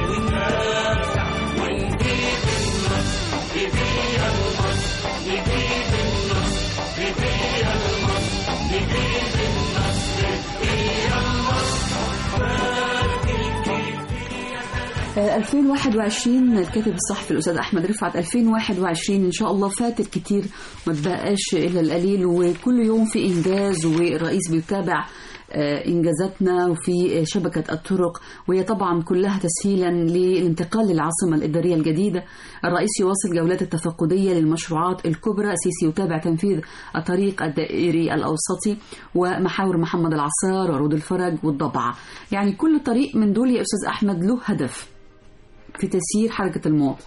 وندافع ونجيب النصر هدية المصر نجيب النصر هدية المصر نجيب النصر هدية المصر فات الكتير آه، 2021 الكاتب الصحفي الاستاذ احمد رفعت 2021 ان شاء الله فات الكتير ما تبقاش الا القليل وكل يوم في انجاز والرئيس بيتابع آه، انجازاتنا وفي آه، شبكه الطرق وهي طبعا كلها تسهيلا للانتقال للعاصمه الاداريه الجديده الرئيس يواصل جولات التفقديه للمشروعات الكبرى سيسي يتابع تنفيذ الطريق الدائري الاوسطي ومحاور محمد العصار ورود الفرج والضبعه يعني كل طريق من دول يا استاذ احمد له هدف في تسيير حركه المواطن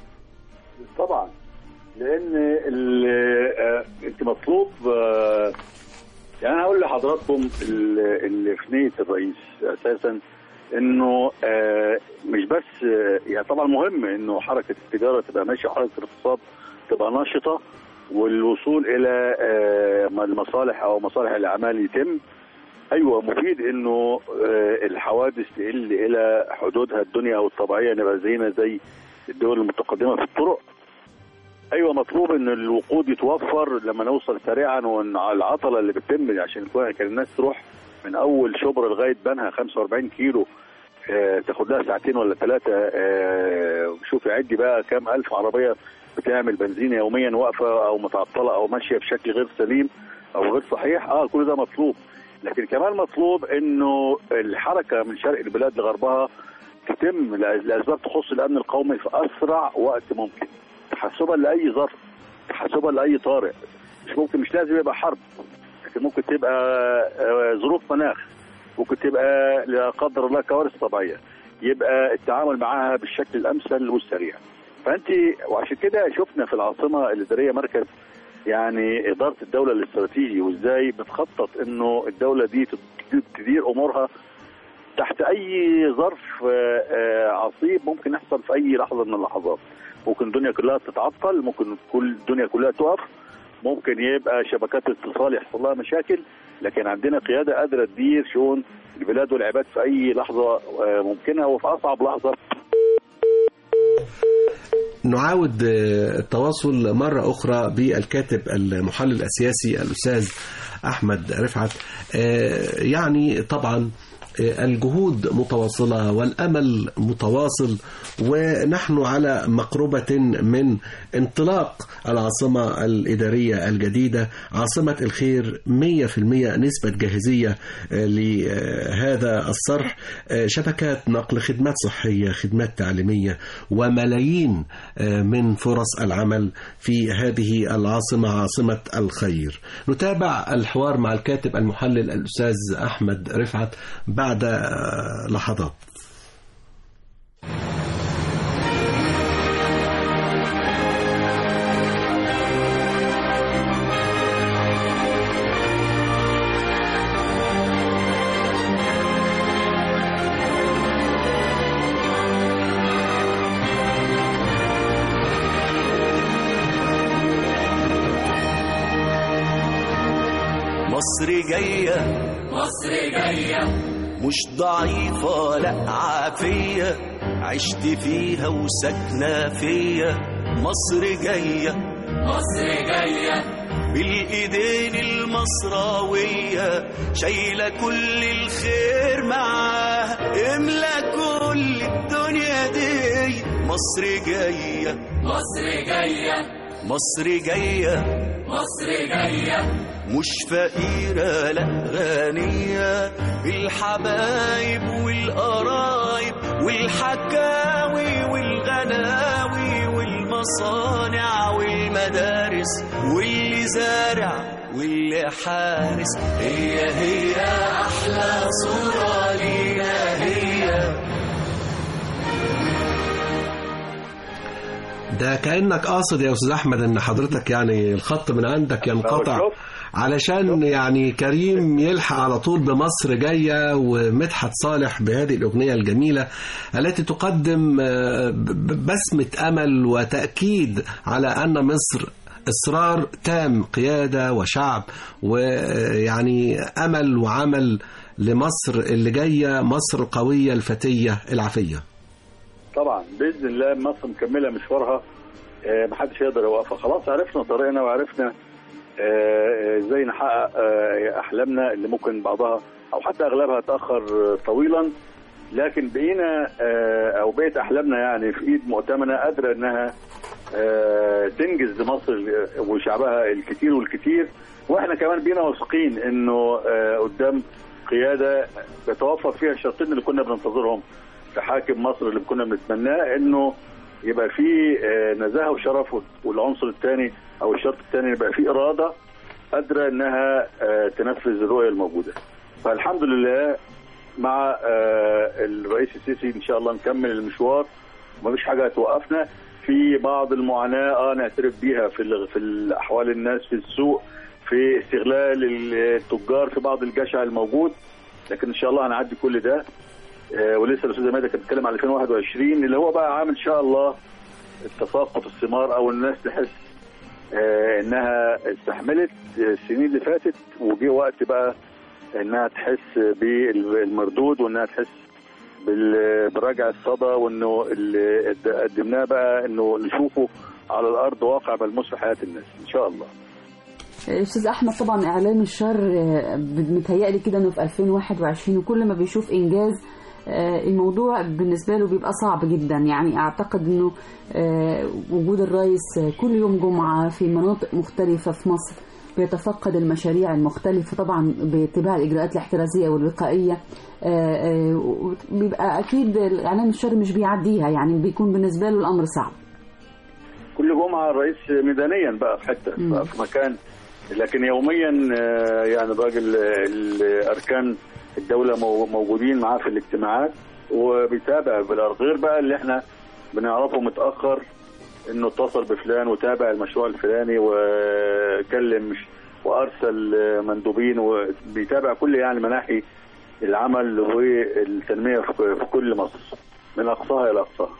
طبعا لان ال- آه، انت مطلوب آه، يعني انا هقول لحضراتكم ال- اللي في نيه الرئيس اساسا انه آه، مش بس آه، يعني طبعا مهم انه حركه التجاره تبقى ماشيه وحركه الاقتصاد تبقى نشطه والوصول الى آه، المصالح او مصالح الاعمال يتم ايوه مفيد انه آه، الحوادث تقل الى حدودها الدنيا او الطبيعيه نبقى زينا زي الدول المتقدمه في الطرق ايوه مطلوب ان الوقود يتوفر لما نوصل سريعا وان على العطله اللي بتتم عشان يكون- كان الناس تروح من اول شبرا لغايه بنها 45 كيلو آه، تاخد لها ساعتين ولا ثلاثه آه، شوفي عدي بقى كام الف عربيه بتعمل بنزين يوميا واقفه او متعطله او ماشيه بشكل غير سليم او غير صحيح اه كل ده مطلوب لكن كمان مطلوب انه الحركه من شرق البلاد لغربها تتم لأ- لاسباب تخص الامن القومي في اسرع وقت ممكن تحسبا لاي ظرف تحسبا لاي طارئ مش ممكن مش لازم يبقى حرب لكن ممكن تبقى آه، ظروف مناخ ممكن تبقى لا قدر الله كوارث طبيعيه يبقى التعامل معاها بالشكل الامثل والسريع فانت وعشان كده شفنا في العاصمه الاداريه مركز يعني اداره الدوله الاستراتيجي وازاي بتخطط انه الدوله دي تد- تدير امورها تحت اي ظرف آه، آه، عصيب ممكن يحصل في اي لحظه من اللحظات ممكن الدنيا كلها تتعطل ممكن كل الدنيا كلها تقف ممكن يبقى شبكات الاتصال يحصل لها مشاكل لكن عندنا قياده قادره تدير شؤون البلاد والعباد في اي لحظه آه، ممكنه وفي اصعب لحظه نعاود آه، التواصل مرة أخرى بالكاتب المحلل السياسي الأستاذ أحمد رفعت آه، يعني طبعا آه، الجهود متواصلة والأمل متواصل ونحن على مقربة من انطلاق العاصمة الإدارية الجديدة عاصمة الخير 100% نسبة جاهزية آه، لهذا الصرح آه، شبكات نقل خدمات صحية خدمات تعليمية وملايين آه، من فرص العمل في هذه العاصمة عاصمة الخير نتابع الحوار مع الكاتب المحلل الأستاذ أحمد رفعت بعد آه، لحظات مصر جاية مصر جاية مش ضعيفة لا عافية عشت فيها وساكنة فيا مصر جاية مصر جاية بالإيدين المصراوية شايلة كل الخير معاها املى كل الدنيا دي مصر جاية مصر جاية مصر جاية مصر جاية مش فقيرة لا غنية بالحبايب والقرايب والحكاوي والغناوي والمصانع والمدارس واللي زارع واللي حارس هي هي أحلى صورة لينا هي ده كأنك قاصد يا أستاذ أحمد إن حضرتك يعني الخط من عندك ينقطع شوف. علشان يعني كريم يلحق على طول بمصر جاية ومدحت صالح بهذه الأغنية الجميلة التي تقدم آه، ب- ب- بسمة أمل وتأكيد على أن مصر إصرار تام قيادة وشعب ويعني أمل وعمل لمصر اللي جاية مصر القوية الفتية العافية طبعا باذن الله مصر مكمله مشوارها آه، محدش يقدر يوقفها خلاص عرفنا طريقنا وعرفنا آه، ازاي نحقق آه، احلامنا اللي ممكن بعضها او حتى اغلبها تاخر آه، طويلا لكن بقينا آه، او بقت احلامنا يعني في ايد مؤتمنه قادره انها آه، تنجز لمصر وشعبها الكتير والكتير واحنا كمان بقينا واثقين انه آه، قدام قياده بيتوفر فيها الشرطين اللي كنا بننتظرهم في حاكم مصر اللي كنا بنتمناه انه يبقى فيه آه، نزاهه وشرف والعنصر الثاني او الشرط الثاني يبقى فيه اراده قادره انها آه، تنفذ الرؤيه الموجوده. فالحمد لله مع آه، الرئيس السيسي ان شاء الله نكمل المشوار ومفيش حاجه هتوقفنا في بعض المعاناه اه نعترف بيها في ال- في الاحوال الناس في السوق في استغلال التجار في بعض الجشع الموجود لكن ان شاء الله هنعدي كل ده آه، ولسه الاستاذه ماده كانت بتتكلم على 2021 اللي هو بقى عام ان شاء الله التساقط الثمار او الناس تحس آه، انها استحملت السنين اللي فاتت وجه وقت بقى انها تحس بالمردود وانها تحس بال- برجع الصدى وانه اللي قدمناه بقى انه نشوفه على الارض واقع ملموس في حياه الناس ان شاء الله استاذ احمد طبعا اعلام الشر آه، متهيألي كده انه في 2021 وكل ما بيشوف انجاز آه، الموضوع بالنسبه له بيبقى صعب جدا يعني اعتقد انه آه، وجود الرئيس آه، كل يوم جمعه في مناطق مختلفه في مصر بيتفقد المشاريع المختلفة طبعا باتباع الإجراءات الاحترازية والوقائية آه، آه، بيبقى أكيد إعلام الشر مش بيعديها يعني بيكون بالنسبة له الأمر صعب كل جمعه الرئيس ميدانيا بقى في حته بقى في مكان لكن يوميا آه، يعني الراجل آه، الاركان الدوله مو- موجودين معاه في الاجتماعات وبيتابع بالارض غير بقى اللي احنا بنعرفه متاخر انه اتصل بفلان وتابع المشروع الفلاني وكلم وارسل آه، مندوبين وبيتابع كل يعني مناحي العمل والتنميه في في كل مصر من اقصاها الى اقصاها.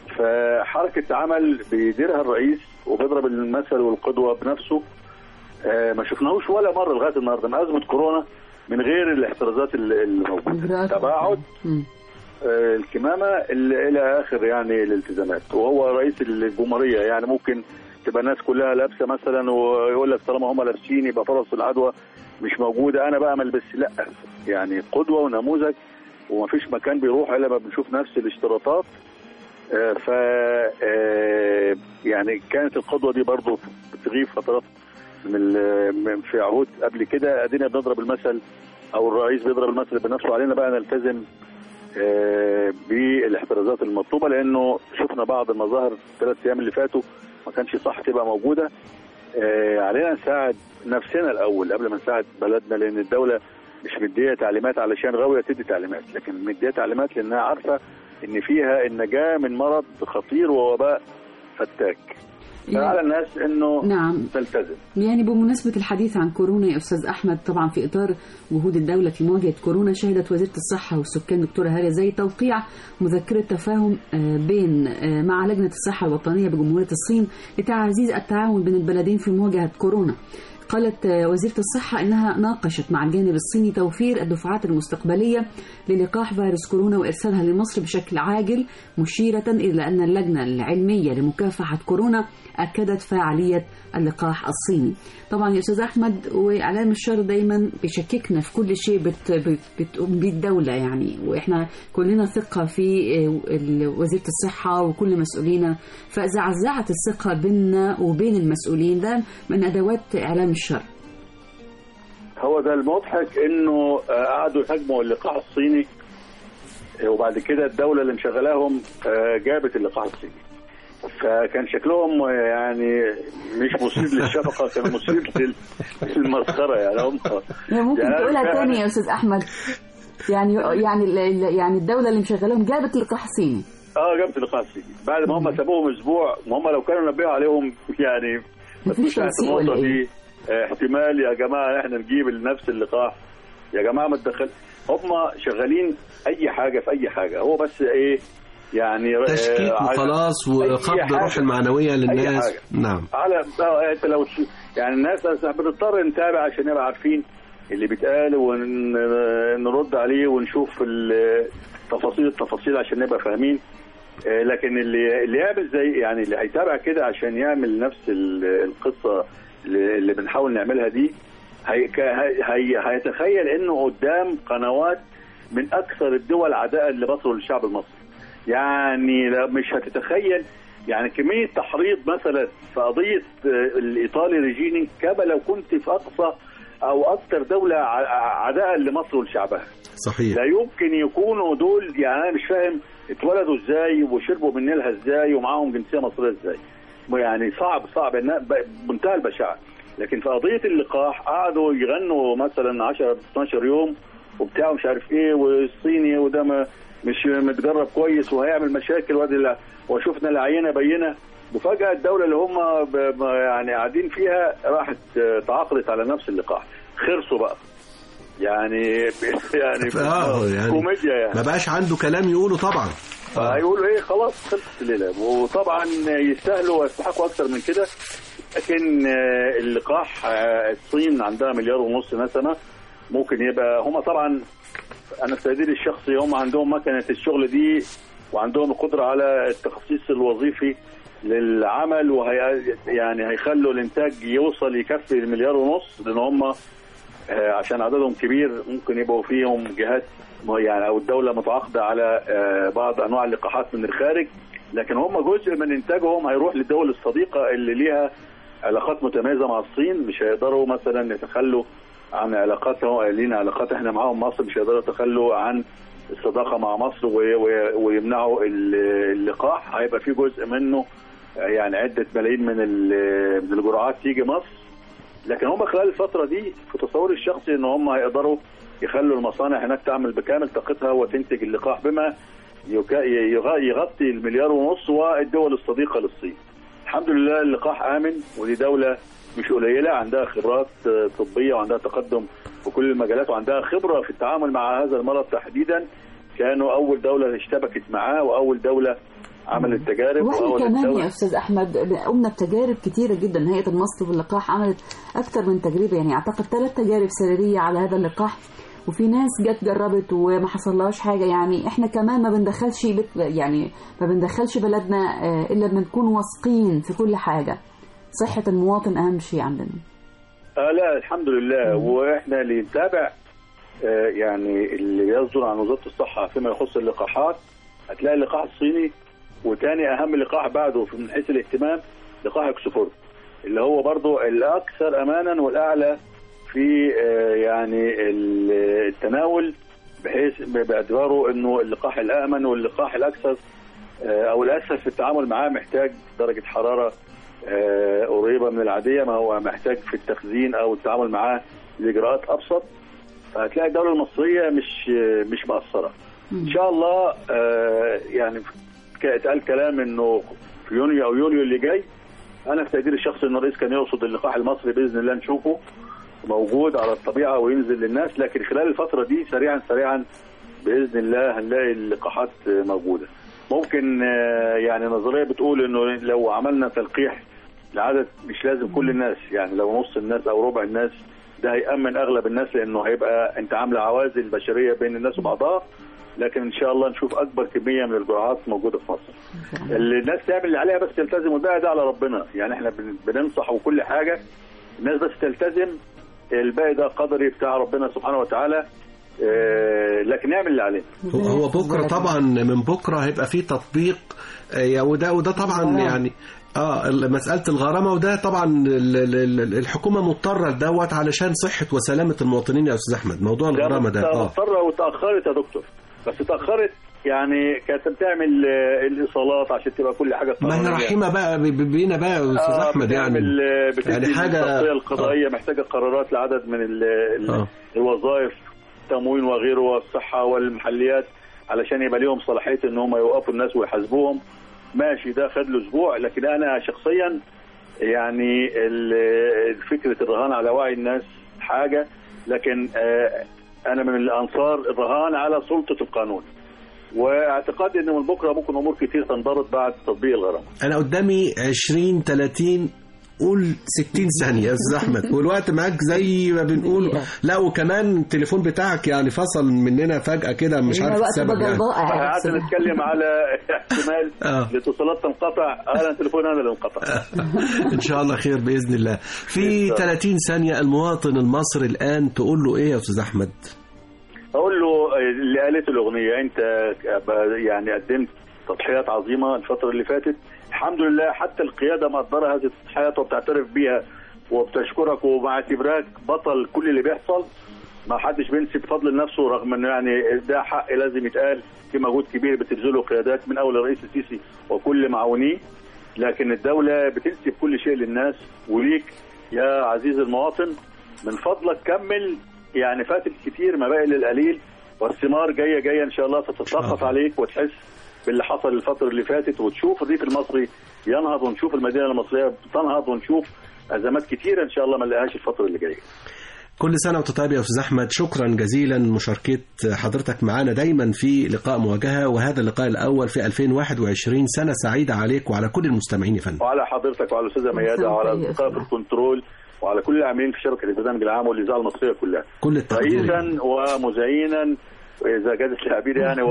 فحركه عمل بيديرها الرئيس وبيضرب المثل والقدوه بنفسه آه، ما شفناهوش ولا مره لغايه النهارده من ازمه كورونا من غير الاحترازات اللي اللي موجوده إجراءات. تباعد مم. آه، الكمامه ال- الى اخر يعني الالتزامات وهو رئيس الجمهوريه يعني ممكن تبقى الناس كلها لابسه مثلا ويقول لك طالما هم لابسين يبقى فرص العدوى مش موجوده انا بقى ما البسش لا يعني قدوه ونموذج ومفيش مكان بيروح الا ما بنشوف نفس الاشتراطات آه، ف آه، يعني كانت القدوه دي برضه بتغيب فترات من ال- من- في عهود قبل كده ادينا بنضرب المثل او الرئيس بيضرب المثل بنفسه علينا بقى نلتزم آه، بالاحترازات المطلوبه لانه شفنا بعض المظاهر الثلاث ايام اللي فاتوا ما كانش صح تبقى موجوده آه، علينا نساعد نفسنا الاول قبل ما نساعد بلدنا لان الدوله مش مديه تعليمات علشان غاويه تدي تعليمات لكن مديه تعليمات لانها عارفه ان فيها النجاه من مرض خطير ووباء فتاك فعلى الناس انه نعم تلتزم يعني بمناسبة الحديث عن كورونا يا أستاذ أحمد طبعا في إطار جهود الدولة في مواجهة كورونا شهدت وزيرة الصحة والسكان دكتورة هالة زي توقيع مذكرة تفاهم آه، بين آه، مع لجنة الصحة الوطنية بجمهورية الصين لتعزيز التعاون بين البلدين في مواجهة كورونا قالت آه، وزيرة الصحة أنها ناقشت مع الجانب الصيني توفير الدفعات المستقبلية للقاح فيروس كورونا وإرسالها لمصر بشكل عاجل مشيرة إلى أن اللجنة العلمية لمكافحة كورونا أكدت فاعلية اللقاح الصيني طبعا يا أستاذ أحمد وإعلام الشر دايما بيشككنا في كل شيء بت بت بتقوم بيه الدولة يعني وإحنا كلنا ثقة في آه، ال- وزيرة الصحة وكل مسؤولينا فزعزعت الثقة بيننا وبين المسؤولين ده من أدوات إعلام الشر هو ده المضحك انه آه، قعدوا يهاجموا اللقاح الصيني آه، وبعد كده الدوله اللي مشغلاهم آه، جابت اللقاح الصيني فكان شكلهم آه، يعني مش مثير للشفقه كان مثير لل- للمسخره يعني هم يعني ممكن يعني تقولها فعلاً- تاني يا أستاذ أحمد يعني يعني ال- يعني الدولة اللي مشغلاهم جابت اللقاح الصيني اه جابت اللقاح الصيني بعد ما هم سابوهم اسبوع ما هم لو كانوا نبهوا عليهم يعني ما مفيش تكونش عارف تنسيق ولا النقطه إيه؟ دي آه، احتمال يا جماعه احنا نجيب نفس اللقاح يا جماعه ما تدخل هم شغالين اي حاجه في اي حاجه هو بس ايه يعني آه، تشكيك عايز- وخلاص أي وخفض حاجة. الروح المعنوية أي للناس حاجة. نعم على آه، انت لو ش- يعني الناس بنضطر نتابع عشان نبقى عارفين اللي بيتقال ونرد عليه ونشوف ال- تفاصيل التفاصيل عشان نبقى فاهمين آه، لكن اللي اللي يعمل زي يعني اللي هيتابع كده عشان يعمل نفس ال- القصه اللي اللي بنحاول نعملها دي هي هي هي هيتخيل انه قدام قنوات من اكثر الدول عداء لمصر وللشعب المصري يعني لا- مش هتتخيل يعني كميه تحريض مثلا في قضيه آه، الايطالي ريجيني كما لو كنت في اقصى او اكثر دوله ع- عداء لمصر ولشعبها صحيح لا يمكن يكونوا دول يعني انا مش فاهم اتولدوا ازاي وشربوا من نيلها ازاي ومعاهم جنسيه مصريه ازاي يعني صعب صعب إنها ب- بمنتهى البشاعه لكن في قضيه اللقاح قعدوا يغنوا مثلا 10 12 يوم وبتاع مش عارف ايه والصيني وده ما مش متجرب كويس وهيعمل مشاكل وادي ال- وشفنا العينه بينه وفجاه الدوله اللي هم ب- ب- يعني قاعدين فيها راحت آه، تعاقدت على نفس اللقاح خرسوا بقى يعني يعني آه، يعني كوميديا يعني ما بقاش عنده كلام يقوله طبعا فهيقولوا ايه خلاص خلصت الليله وطبعا يستاهلوا ويستحقوا اكثر من كده لكن آه، اللقاح آه، الصين عندها مليار ونص نسمه ممكن يبقى هم طبعا انا في تقديري الشخصي هم عندهم مكنه الشغل دي وعندهم القدره على التخصيص الوظيفي للعمل وهي يعني هيخلوا الانتاج يوصل يكفي المليار ونص لان هم آه، عشان عددهم كبير ممكن يبقوا فيهم جهات م- يعني او الدوله متعاقده على آه، بعض انواع اللقاحات من الخارج لكن هم جزء من انتاجهم هيروح للدول الصديقه اللي ليها علاقات متميزه مع الصين مش هيقدروا مثلا يتخلوا عن علاقاتهم لينا علاقات احنا معاهم مصر مش هيقدروا يتخلوا عن الصداقه مع مصر و- و- ويمنعوا ال- اللقاح هيبقى في جزء منه آه، يعني عده ملايين من ال- من الجرعات تيجي مصر لكن هم خلال الفتره دي في تصوري الشخصي ان هم هيقدروا يخلوا المصانع هناك تعمل بكامل طاقتها وتنتج اللقاح بما يكا- يغ- يغطي المليار ونص والدول الصديقه للصين. الحمد لله اللقاح امن ودي دوله مش قليله عندها خبرات آه، طبيه وعندها تقدم في كل المجالات وعندها خبره في التعامل مع هذا المرض تحديدا كانوا اول دوله اشتبكت معاه واول دوله عملت تجارب واحنا واول كمان دولة يا استاذ احمد قمنا بتجارب كتيره جدا هيئه المصل واللقاح عملت اكثر من تجربه يعني اعتقد ثلاث تجارب سريريه على هذا اللقاح وفي ناس جت جربت وما حصلهاش حاجه يعني احنا كمان ما بندخلش بيت يعني ما بندخلش بلدنا آه، الا لما نكون واثقين في كل حاجه صحه المواطن اهم شيء عندنا آه لا الحمد لله واحنا اللي نتابع آه يعني اللي يصدر عن وزاره الصحه فيما يخص اللقاحات هتلاقي اللقاح الصيني وتاني اهم لقاح بعده في- من حيث الاهتمام لقاح اكسفورد اللي هو برضو الاكثر امانا والاعلى في آه يعني ال- التناول بحيث باعتباره انه اللقاح الامن واللقاح الاكثر آه، او الاسهل في التعامل معاه محتاج درجه حراره آه، قريبه من العاديه ما هو محتاج في التخزين او التعامل معاه لاجراءات ابسط فهتلاقي الدوله المصريه مش آه، مش مقصره ان شاء الله آه، يعني ك- اتقال كلام انه في يونيو او يوليو اللي جاي انا في تقديري الشخصي ان الرئيس كان يقصد اللقاح المصري باذن الله نشوفه موجود على الطبيعه وينزل للناس لكن خلال الفتره دي سريعا سريعا باذن الله هنلاقي اللقاحات آه، موجوده ممكن آه، يعني نظريه بتقول انه لو عملنا تلقيح لعدد مش لازم كل الناس يعني لو نص الناس او ربع الناس ده هيأمن اغلب الناس لانه هيبقى انت عامله عوازل بشريه بين الناس وبعضها لكن ان شاء الله نشوف اكبر كميه من الجرعات موجوده في مصر. اللي الناس تعمل اللي عليها بس تلتزم والباقي ده على ربنا يعني احنا بن- بننصح وكل حاجه الناس بس تلتزم الباقي ده قدري بتاع ربنا سبحانه وتعالى آه، لكن نعمل اللي علينا هو هو بكره طبعا من بكره هيبقى في تطبيق آه، وده وده طبعا غرامة. يعني اه ال- مساله الغرامه وده طبعا ال- ال- ال- الحكومه مضطره لدوت علشان صحه وسلامه المواطنين يا استاذ احمد موضوع الغرامه ده اه مضطرة وتأخرت يا دكتور بس تأخرت يعني كانت بتعمل آه، الإيصالات عشان تبقى كل حاجة ما هي قانونية. رحيمه بقى ب- ب- بينا بقى يا استاذ آه، احمد يعني بتعمل آه، بتدي يعني حاجة- التغطية القضائية محتاجة قرارات لعدد من ال ال آه. الوظائف التموين وغيره والصحة والمحليات علشان يبقى ليهم صلاحية ان هم يوقفوا الناس ويحاسبوهم ماشي ده خد له اسبوع لكن انا شخصيا يعني ال- فكرة الرهان على وعي الناس حاجة لكن آه، انا من الانصار الرهان على سلطة القانون واعتقادي ان من بكره ممكن امور كتير تنضبط بعد تطبيق الغرامه انا قدامي 20 30 قول 60 ثانية يا استاذ احمد والوقت معاك زي ما بنقول لا وكمان التليفون بتاعك يعني فصل مننا فجأة كده مش عارف السبب يعني قعدنا نتكلم على احتمال آه. الاتصالات تنقطع انا التليفون انا اللي انقطع ان شاء الله خير باذن الله في 30 ثانية المواطن المصري الان تقول له ايه يا استاذ احمد اقول له اللي قالت الاغنيه انت يعني قدمت تضحيات عظيمه الفتره اللي فاتت الحمد لله حتى القياده مقدره هذه التضحيات وبتعترف بيها وبتشكرك وبعتبراك بطل كل اللي بيحصل ما حدش بينسب فضل لنفسه رغم انه يعني ده حق لازم يتقال في مجهود كبير بتبذله قيادات من اول الرئيس السيسي وكل معاونيه لكن الدوله بتنسب كل شيء للناس وليك يا عزيز المواطن من فضلك كمل يعني فات الكثير ما باقي للقليل والثمار جايه جايه ان شاء الله تتساقط عليك وتحس باللي حصل الفتره اللي فاتت وتشوف الريف المصري ينهض ونشوف المدينه المصريه بتنهض ونشوف ازمات كثيره ان شاء الله ما نلاقيهاش الفتره اللي جايه كل سنة وانت طيب يا أستاذ أحمد شكرا جزيلا مشاركة حضرتك معنا دايما في لقاء مواجهة وهذا اللقاء الأول في 2021 سنة سعيدة عليك وعلى كل المستمعين يا فندم وعلى حضرتك وعلى الاستاذه ميادة وعلى اصدقاء في الكنترول وعلى كل العاملين في شبكه البرنامج العام والاذاعه المصريه كلها كل التقدير رئيسا ومزينا اذا جازت التعبير يعني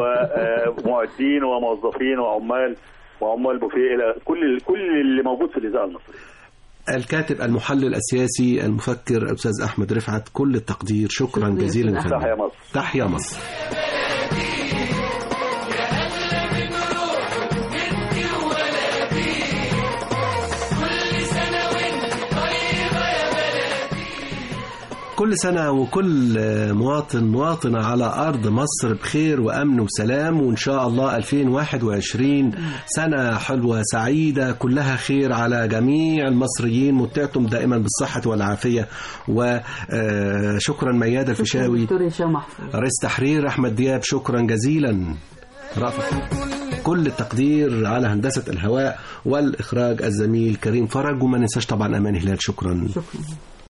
ومعدين وموظفين وعمال وعمال بوفيه الى كل كل اللي موجود في الاذاعه المصريه الكاتب المحلل السياسي المفكر الأستاذ أحمد رفعت كل التقدير شكرا جزيلا يا فندم تحيا مصر تحيا مصر كل سنة وكل مواطن مواطنة على أرض مصر بخير وأمن وسلام وإن شاء الله 2021 سنة حلوة سعيدة كلها خير على جميع المصريين متعتم دائما بالصحة والعافية وشكرا ميادة الفيشاوي دكتور هشام محفوظ رئيس تحرير أحمد دياب شكرا جزيلا رافع كل التقدير على هندسة الهواء والإخراج الزميل كريم فرج وما ننساش طبعا أمان هلال شكرا شكرا